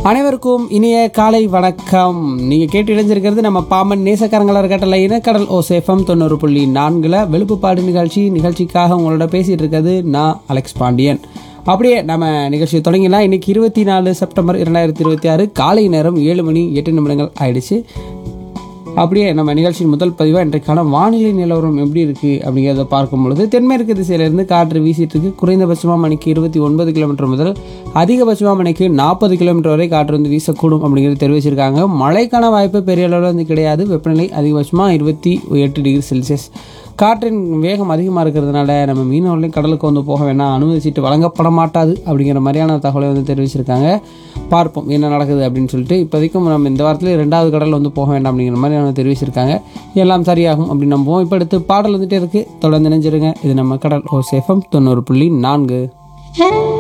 அனைவருக்கும் இனிய காலை வணக்கம் நீங்கள் கேட்டு இணைஞ்சிருக்கிறது நம்ம பாமன் நேசக்காரங்களர் கட்டளை இனக்கடல் ஓசேஃபம் தொண்ணூறு புள்ளி நான்கில் வெளுப்புப்பாடு நிகழ்ச்சி நிகழ்ச்சிக்காக உங்களோட பேசிகிட்டு இருக்கிறது நான் அலெக்ஸ் பாண்டியன் அப்படியே நம்ம நிகழ்ச்சியை தொடங்கினா இன்னைக்கு இருபத்தி நாலு செப்டம்பர் இரண்டாயிரத்தி இருபத்தி ஆறு காலை நேரம் ஏழு மணி எட்டு நிமிடங்கள் ஆயிடுச்சு அப்படியே நம்ம நிகழ்ச்சியின் முதல் பதிவாக இன்றைக்கான வானிலை நிலவரம் எப்படி இருக்குது அப்படிங்கிறத பார்க்கும் பொழுது தென்மேற்கு திசையிலிருந்து காற்று வீசிட்டு இருக்கு குறைந்தபட்சமாக மணிக்கு இருபத்தி ஒன்பது கிலோமீட்டர் முதல் அதிகபட்சமாக மணிக்கு நாற்பது கிலோமீட்டர் வரை காற்று வந்து வீசக்கூடும் அப்படிங்கிறது தெரிவிச்சிருக்காங்க மழைக்கான வாய்ப்பு பெரிய அளவில் வந்து கிடையாது வெப்பநிலை அதிகபட்சமாக இருபத்தி எட்டு டிகிரி செல்சியஸ் காற்றின் வேகம் அதிகமாக இருக்கிறதுனால நம்ம மீனவர்களையும் கடலுக்கு வந்து போக வேணாம் அனுமதி சீட்டு வழங்கப்பட மாட்டாது அப்படிங்கிற மாதிரியான தகவலை வந்து தெரிவிச்சிருக்காங்க பார்ப்போம் என்ன நடக்குது அப்படின்னு சொல்லிட்டு இப்போதைக்கும் நம்ம இந்த வாரத்தில் ரெண்டாவது கடல் வந்து போக வேண்டாம் அப்படிங்கிற மாதிரி அவங்க தெரிவிச்சிருக்காங்க எல்லாம் சரியாகும் அப்படின்னு நம்புவோம் இப்போ அடுத்து பாடல் வந்துட்டே இருக்குது தொடர்ந்து நினைஞ்சிருங்க இது நம்ம கடல் ஓ சேஃபம் தொண்ணூறு புள்ளி நான்கு